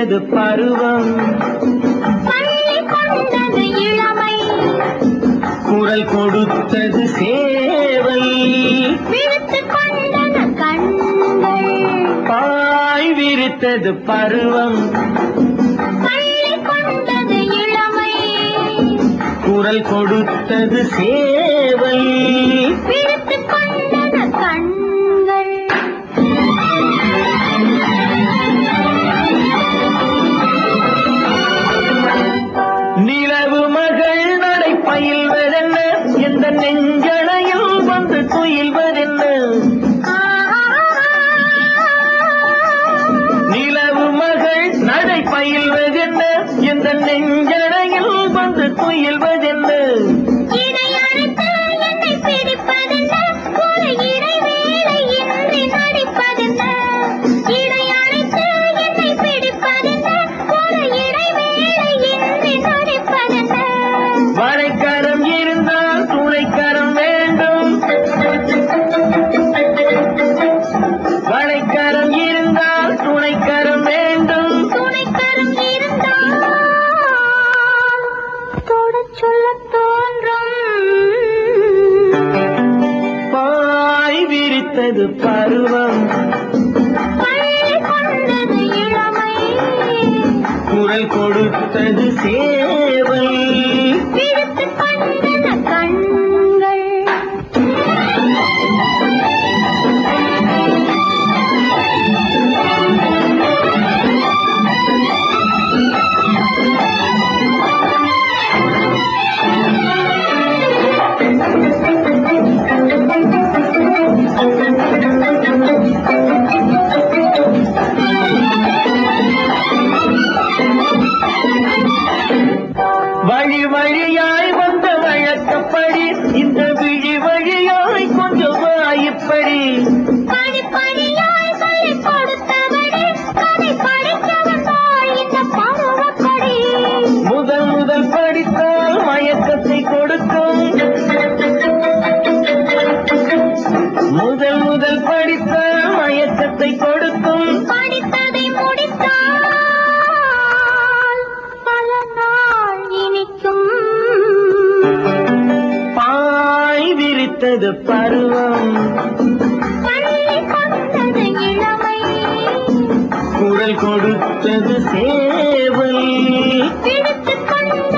விரித்தது பருவம் பள்ளி கொண்டது இளமை குரல் கொடுத்தது சேவல் விழுத்து கொண்டது கண்கள் பாய் விரித்தது பருவம் பள்ளி கொண்டது இளமை குரல் கொடுத்தது சேவல் விழுத்து கொண்டது கண்கள் நிலவு மகள் நடை பயில்வதென்ன எந்த நெஞ்சடையில் வந்து துயில்வதென்ன நிலவு மகள் நடை பயில்வதென்ன எந்த நெஞ்சடையில் வந்து துயில்வதென்ன இதை அழைத்து என்னை பிடிப்பதென்ன ஒரு இடைவேளை இன்றி நடிப்பதென்ன இதை அழைத்து என்னை பிடிப்பதென்ன ஒரு இடைவேளை இன்றி நடிப்பதென்ன வளைக்கரம் இருந்தால் துணைக்கரம் வேண்டும் வளைக்கரம் இருந்தால் துணைக்கரம் வேண்டும் துணைக்கரம் இருந்தால் தொடச் சொல்லத் தோன்றும் பாய் விரித்தது பருவம் பள்ளி கொண்டது இளமை குரல் கொடுத்தது சேவல் விழுத்து கொண்டது கண்கள் வழி வழியாய் வந்த வழக்கப்படி இந்த விழி வழியாய் கொஞ்சம் வாய்ப்படி படிப்படியாய் சொல்லிக் கொடுத்தபடி கதை படிக்க வந்தாள் இந்த பருவப்படி முதல் முதல் படித்தால் மயக்கத்தை கொடுக்கும் முதல் முதல் படித்தால் மயக்கத்தை கொடுக்கும் படித்ததை முடித்தால் பல நாள் இனிக்கும் பாய் விரித்தது பருவம் பள்ளி கொண்டது இளமை குரல் கொடுத்தது சேவல் விடுத்துக் கொண்ட